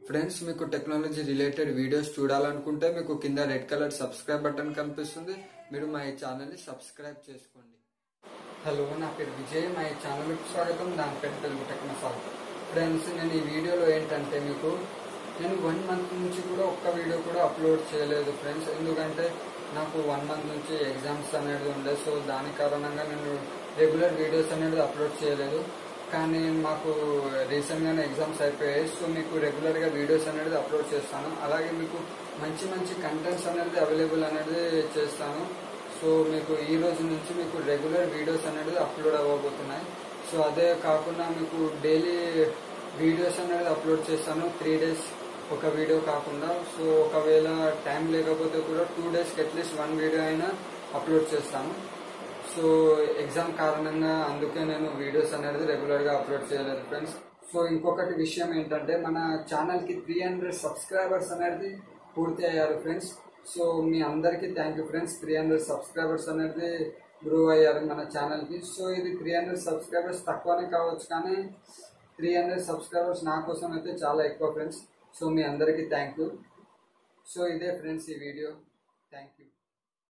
friends మీకు technology related videos చూడాలనుకుంటే మీకు కింద రెడ్ కలర్ సబ్స్క్రైబ్ బటన్ కనిపిస్తుంది మీరు మా ఈ ఛానల్ని సబ్స్క్రైబ్ చేసుకోండి హలో నా పేరు విజయ్ మా ఈ ఛానల్కి స్వాగతం నా పేరు తెలుగు టెక్ మసాలా ఫ్రెండ్స్ నేను ఈ వీడియోలో ఏంటంటే మీకు నేను వన్ మంత్ నుంచి కూడా ఒక్క వీడియో కూడా అప్లోడ్ చేయలేదు ఫ్రెండ్స్ ఎందుకంటే నాకు వన్ మంత్ నుంచి ఎగ్జామ్స్ అనేది ఉండే సో దాని కారణంగా నేను రెగ్యులర్ వీడియోస్ అనేది అప్లోడ్ చేయలేదు కానీ మాకు రీసెంట్గానే ఎగ్జామ్స్ అయిపోయాయి సో మీకు రెగ్యులర్గా వీడియోస్ అనేది అప్లోడ్ చేస్తాను అలాగే మీకు మంచి మంచి కంటెంట్స్ అనేది అవైలబుల్ అనేది చేస్తాను సో మీకు ఈ రోజు నుంచి మీకు రెగ్యులర్ వీడియోస్ అనేది అప్లోడ్ అవ్వబోతున్నాయి సో అదే కాకుండా మీకు డైలీ వీడియోస్ అనేది అప్లోడ్ చేస్తాను త్రీ డేస్ ఒక వీడియో కాకుండా సో ఒకవేళ టైం లేకపోతే కూడా టూ డేస్కి అట్లీస్ట్ వన్ వీడియో అయినా అప్లోడ్ చేస్తాను సో ఎగ్జామ్ కారణంగా అందుకే నేను వీడియోస్ అనేది రెగ్యులర్గా అప్లోడ్ చేయలేదు ఫ్రెండ్స్ సో ఇంకొకటి విషయం ఏంటంటే మన ఛానల్కి త్రీ హండ్రెడ్ సబ్స్క్రైబర్స్ అనేది పూర్తి అయ్యారు ఫ్రెండ్స్ సో మీ అందరికీ thank you friends three hundred subscribers అనేది గ్రో అయ్యారు మన ఛానల్కి సో ఇది త్రీ హండ్రెడ్ సబ్స్క్రైబర్స్ తక్కువనే కావచ్చు కానీ త్రీ హండ్రెడ్ సబ్స్క్రైబర్స్ నా కోసం అయితే చాలా ఎక్కువ ఫ్రెండ్స్ సో మీ అందరికీ థ్యాంక్ యూ సో ఇదే ఫ్రెండ్స్ ఈ వీడియో థ్యాంక్ యూ